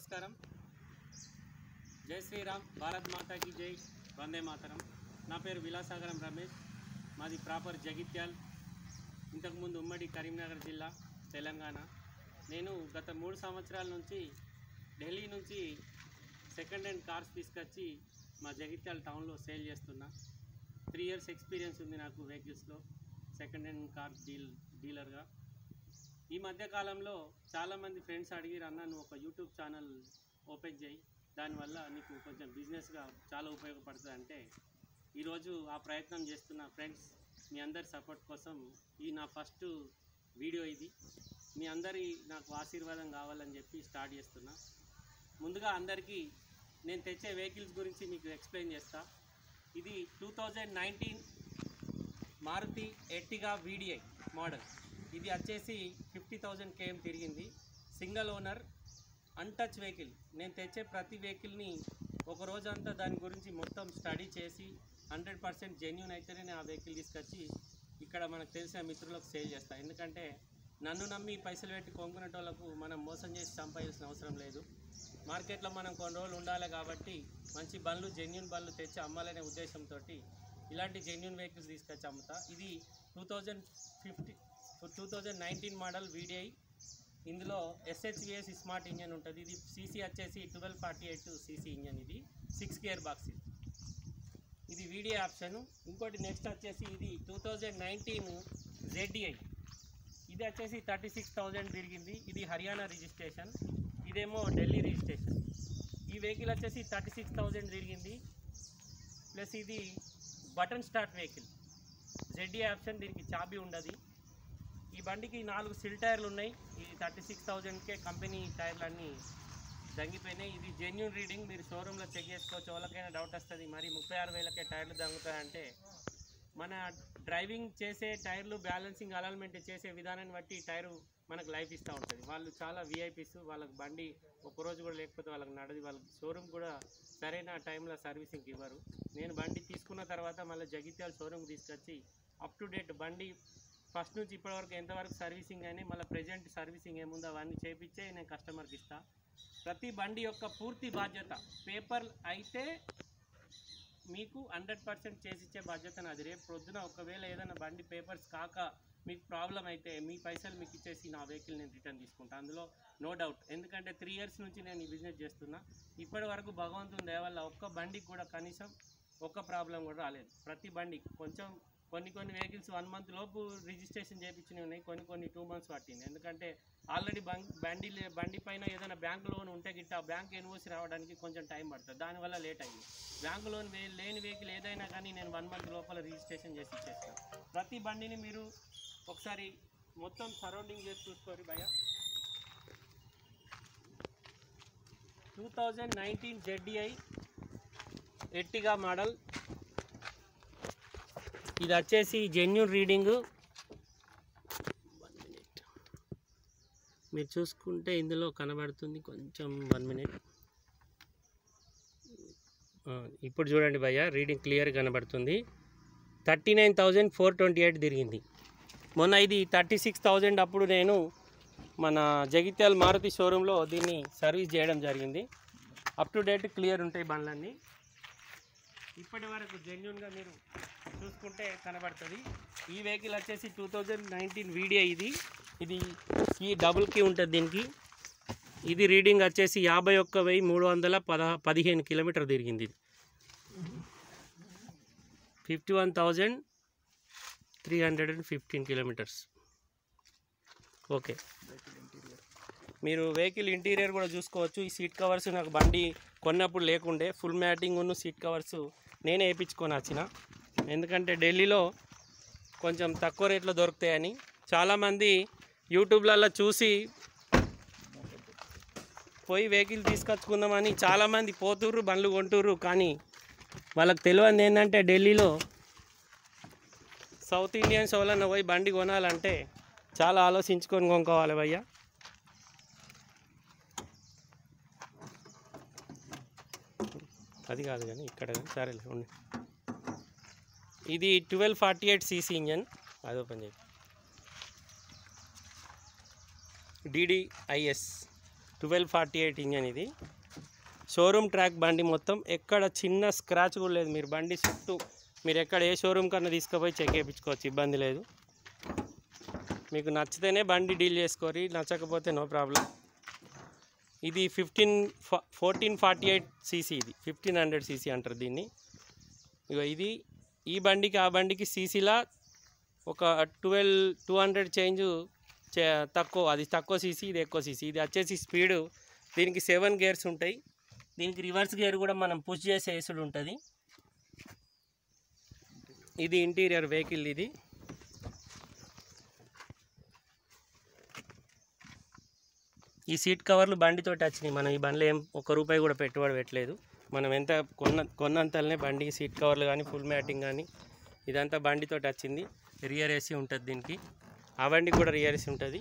నమస్కారం జై శ్రీరామ్ భారత్ మాతాకి జై వందే మాతరం నా పేరు విలాసాగరం రమేష్ మాది ప్రాపర్ జగిత్యాల్ ఇంతకుముందు ఉమ్మడి కరీంనగర్ జిల్లా తెలంగాణ నేను గత మూడు సంవత్సరాల నుంచి ఢిల్లీ నుంచి సెకండ్ హ్యాండ్ కార్స్ తీసుకొచ్చి మా జగిత్యాల టౌన్లో సేల్ చేస్తున్నా త్రీ ఇయర్స్ ఎక్స్పీరియన్స్ ఉంది నాకు వెహికల్స్లో సెకండ్ హ్యాండ్ కార్ డీల్ డీలర్గా ఈ మధ్య కాలంలో చాలామంది ఫ్రెండ్స్ అడిగిరు అన్న నువ్వు ఒక యూట్యూబ్ ఛానల్ ఓపెన్ చేయి దానివల్ల నీకు కొంచెం బిజినెస్గా చాలా ఉపయోగపడుతుంది అంటే ఈరోజు ఆ ప్రయత్నం చేస్తున్న ఫ్రెండ్స్ మీ అందరి సపోర్ట్ కోసం ఈ నా ఫస్ట్ వీడియో ఇది మీ అందరి నాకు ఆశీర్వాదం కావాలని చెప్పి స్టార్ట్ చేస్తున్నా ముందుగా అందరికీ నేను తెచ్చే వెహికల్స్ గురించి మీకు ఎక్స్ప్లెయిన్ చేస్తా ఇది two thousand nineteen Maruti Ertiga VDI model ఇది వచ్చేసి ఫిఫ్టీ థౌజండ్ కేఎం తిరిగింది సింగిల్ ఓనర్ అన్టచ్ వెహికల్ నేను తెచ్చే ప్రతి వెహికల్ని ఒక రోజంతా దాని గురించి మొత్తం స్టడీ చేసి హండ్రెడ్ పర్సెంట్ జెన్యున్ అయితేనే నేను ఆ వెహికల్ తీసుకొచ్చి ఇక్కడ మనకు తెలిసిన మిత్రులకు సేల్ చేస్తాను ఎందుకంటే నన్ను నమ్మి పైసలు పెట్టి కొనుక్కునేటోళ్ళకు మనం మోసం చేసి సంపాదించిన అవసరం లేదు మార్కెట్లో మనం కొన్ని రోజులు ఉండాలి కాబట్టి మంచి బండ్లు జెన్యున్ బండ్లు తెచ్చి అమ్మాలనే ఉద్దేశంతో ఇలాంటి జెన్యున్ వెహికల్స్ తీసుకొచ్చి అమ్ముతా ఇది two thousand fifty two thousand nineteen model VDI ఇందులో ఎస్హెచ్విఎస్ స్మార్ట్ ఇంజన్ ఉంటుంది ఇది సీసీ వచ్చేసి twelve forty eight CC engine ఇది సిక్స్ గేర్ బాక్స్ ఇది ఇది వీడియో ఆప్షన్ ఇంకోటి నెక్స్ట్ వచ్చేసి ఇది టూ థౌజండ్ నైన్టీన్ జెడ్డిఐ ఇది వచ్చేసి థర్టీ సిక్స్ థౌజండ్ తిరిగింది ఇది హర్యానా రిజిస్ట్రేషన్ ఇదేమో ఢిల్లీ రిజిస్ట్రేషన్ ఈ వెహికల్ వచ్చేసి థర్టీ సిక్స్ థౌజండ్ తిరిగింది ప్లస్ ఇది button start vehicle ZDI option దీనికి చాబీ ఉండదు ఈ బండికి నాలుగు సిల్ టైర్లు ఉన్నాయి ఈ థర్టీ సిక్స్ థౌజండ్కే కంపెనీ టైర్లు అన్నీ దంగిపోయినాయి ఇది జెన్యున్ రీడింగ్ మీరు షోరూంలో చెక్ చేసుకోవచ్చు ఎవరికైనా డౌట్ వస్తుంది మరి ముప్పై ఆరు వేలకే టైర్లు దంగుతాయంటే మన డ్రైవింగ్ చేసే టైర్లు బ్యాలెన్సింగ్ అలైన్మెంట్ చేసే విధానాన్ని బట్టి ఈ టైరు మనకు లైఫ్ ఇస్తూ ఉంటుంది వాళ్ళు చాలా విఐపీస్ వాళ్ళకి బండి ఒక్కరోజు కూడా లేకపోతే వాళ్ళకి నడది వాళ్ళకి షోరూమ్ కూడా సరైన టైంలో సర్వీసింగ్ ఇవ్వరు నేను బండి తీసుకున్న తర్వాత మళ్ళీ జగిత్యాల షోరూమ్కి తీసుకొచ్చి అప్ టు డేట్ బండి ఫస్ట్ నుంచి ఇప్పటివరకు ఎంతవరకు సర్వీసింగ్ అని మళ్ళీ ప్రజెంట్ సర్వీసింగ్ ఏముందో అవన్నీ చేపించే నేను కస్టమర్కి ఇస్తా ప్రతి బండి యొక్క పూర్తి బాధ్యత పేపర్ అయితే మీకు హండ్రెడ్ పర్సెంట్ చేసిచ్చే బాధ్యత నాది రేపు పొద్దున ఒకవేళ ఏదైనా బండి పేపర్స్ కాక మీకు ప్రాబ్లం అయితే మీ పైసలు మీకు ఇచ్చేసి నా వెహికల్ నేను రిటర్న్ తీసుకుంటాను అందులో నో డౌట్ ఎందుకంటే త్రీ ఇయర్స్ నుంచి నేను ఈ బిజినెస్ చేస్తున్నా ఇప్పటి వరకు భగవంతుని దయ వల్ల ఒక్క బండికి కూడా కనీసం ఒక్క ప్రాబ్లం కూడా రాలేదు ప్రతి బండికి కొంచెం కొన్ని కొన్ని వెహికల్స్ వన్ మంత్ లోపు రిజిస్ట్రేషన్ చేయించినవి ఉన్నాయి కొన్ని కొన్ని టూ మంత్స్ పట్టింది ఎందుకంటే ఆల్రెడీ బంక్ బండి లే- బండి పైన ఏదైనా బ్యాంక్ లోన్ ఉంటే గిట్ట ఆ బ్యాంక్ ఎన్ఓసి రావడానికి కొంచెం టైం పడుతుంది దానివల్ల లేట్ అయ్యింది బ్యాంక్ లోన్ వే- లేని వెహికల్ ఏదైనా కానీ నేను వన్ మంత్ లోపల రిజిస్ట్రేషన్ చేసి ఇచ్చేస్తాను ప్రతి బండిని మీరు ఒకసారి మొత్తం సరౌండింగ్ చేసి చూసుకోరు భయ two thousand nineteen ZDI Ertiga model ఇది వచ్చేసి జెన్యున్ రీడింగ్ మీరు చూసుకుంటే ఇందులో కనబడుతుంది కొంచెం వన్ మినిట్ ఇప్పుడు చూడండి భయ్య రీడింగ్ క్లియర్ కనబడుతుంది thirty nine thousand four twenty eight తిరిగింది మొన్న ఇది థర్టీ సిక్స్ థౌజండ్ అప్పుడు నేను మన జగిత్యాల మారుతి షోరూంలో దీన్ని సర్వీస్ చేయడం జరిగింది అప్ టు డేట్ క్లియర్ ఉంటాయి బండ్లన్నీ ఇప్పటి వరకు జెన్యున్గా మీరు చూసుకుంటే కనబడుతుంది ఈ వెహికల్ వచ్చేసి టూ థౌజండ్ నైన్టీన్ వీడియో ఇది ఇది ఈ డబుల్ కీ ఉంటుంది దీనికి ఇది రీడింగ్ వచ్చేసి యాభై ఒక్క వెయ్యి మూడు వందల పద పదిహేను కిలోమీటర్ తిరిగింది ఇది fifty one thousand three hundred and fifteen kilometers okay మీరు వెహికల్ ఇంటీరియర్ కూడా చూసుకోవచ్చు ఈ సీట్ కవర్స్ నాకు బండి కొన్నప్పుడు లేకుండే ఫుల్ మ్యాటింగ్ ఉన్న సీట్ కవర్స్ నేనే వేయించుకొని వచ్చిన ఎందుకంటే ఢిల్లీలో కొంచెం తక్కువ రేట్లో దొరుకుతాయని చాలామంది యూట్యూబ్లలో చూసి పోయి వెహికల్ తీసుకొచ్చుకుందామని చాలామంది పోతుర్రు బండ్లు కొంటుర్రు కానీ వాళ్ళకి తెలియదు ఏంటంటే ఢిల్లీలో సౌత్ ఇండియన్స్ ఎవరన్నా పోయి బండి కొనాలంటే చాలా ఆలోచించుకొని కొనుక్కోవాలి భయ్య అది కాదు కానీ ఇక్కడ కానీ సరేలే ఉండి ఇది twelve forty eight CC engine అది ఓపెన్ చేయి DDIS twelve forty eight engine ఇది షోరూమ్ ట్రాక్ బండి మొత్తం ఎక్కడ చిన్న స్క్రాచ్ కూడా లేదు మీరు బండి చుట్టూ మీరు ఎక్కడ ఏ షోరూమ్ కన్నా తీసుకుపోయి చెక్ చేయించుకోవచ్చు ఇబ్బంది లేదు మీకు నచ్చితేనే బండి డీల్ చేసుకోరి నచ్చకపోతే నో ప్రాబ్లం ఇది fifteen fourteen forty eight CC ఇది ఫిఫ్టీన్ హండ్రెడ్ సీసీ అంటారు దీన్ని ఇగో ఇది ఈ బండికి ఆ బండికి సీసీలా ఒక ట్వెల్వ్ టూ హండ్రెడ్ చేంజ్ చే తక్కువ అది తక్కువ సీసీ ఇది ఎక్కువ సీసీ ఇది వచ్చేసి స్పీడు దీనికి సెవెన్ గేర్స్ ఉంటాయి దీనికి రివర్స్ గేర్ కూడా మనం పుష్ చేసే వేసుడు ఉంటుంది ఇది ఇంటీరియర్ వెహికల్ ఇది ఈ సీట్ కవర్లు బండితోటి వచ్చినాయి మనం ఈ బండిలో ఏం ఒక్క రూపాయి కూడా పెట్టుబడి పెట్టలేదు మనం ఎంత కొన్న కొన్నంతలనే బండికి సీట్ కవర్లు కానీ ఫుల్ మ్యాటింగ్ కానీ ఇదంతా బండితోటి వచ్చింది రియర్ ఏసీ ఉంటుంది దీనికి ఆ బండికి కూడా రియర్ ఏసీ ఉంటుంది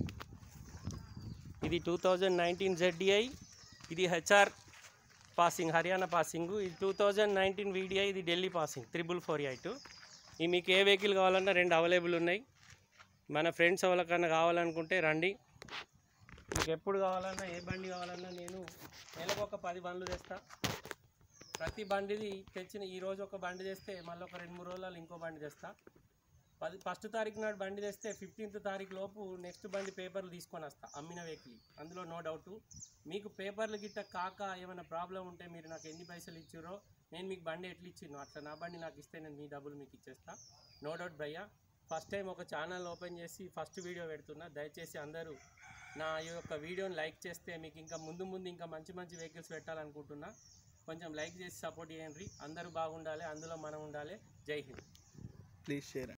ఇది టూ థౌజండ్ నైన్టీన్ జెడ్డిఐ ఇది హెచ్ఆర్ పాసింగ్ హర్యానా పాసింగ్ ఇది టూ థౌజండ్ నైన్టీన్ వీడిఐ ఇది Delhi passing triple four eight ఈ మీకు ఏ వెహికల్ కావాలన్నా రెండు అవైలబుల్ ఉన్నాయి మన ఫ్రెండ్స్ ఎవరికన్నా కావాలనుకుంటే రండి మీకు ఎప్పుడు కావాలన్నా ఏ బండి కావాలన్నా నేను నెలకు ఒక పది బండ్లు తెస్తా ప్రతి బండిది తెచ్చిన ఈ రోజు ఒక బండి తెస్తే మళ్ళీ ఒక రెండు మూడు రోజులు ఇంకో బండి తెస్తా పది ఫస్ట్ తారీఖు నాడు బండి తెస్తే ఫిఫ్టీన్త్ తారీఖు లోపు నెక్స్ట్ బండి పేపర్లు తీసుకొని వస్తా అమ్మిన వెహికల్ అందులో నో డౌట్ మీకు పేపర్లు గిట్ట కాక ఏమైనా ప్రాబ్లం ఉంటే మీరు నాకు ఎన్ని పైసలు ఇచ్చిరో నేను మీకు బండి ఎట్లా ఇచ్చిను అట్లా నా బండి నాకు ఇస్తే నేను మీ డబ్బులు మీకు ఇచ్చేస్తా నో డౌట్ భయ్య ఫస్ట్ టైం ఒక ఛానల్ ఓపెన్ చేసి ఫస్ట్ వీడియో పెడుతున్నా దయచేసి అందరూ నా ఈ యొక్క వీడియోని లైక్ చేస్తే మీకు ఇంకా ముందు ముందు ఇంకా మంచి మంచి వెహికల్స్ పెట్టాలనుకుంటున్నా కొంచెం లైక్ చేసి సపోర్ట్ చేయండి అందరూ బాగుండాలి అందులో మనం ఉండాలి జై హింద్ ప్లీజ్ షేర్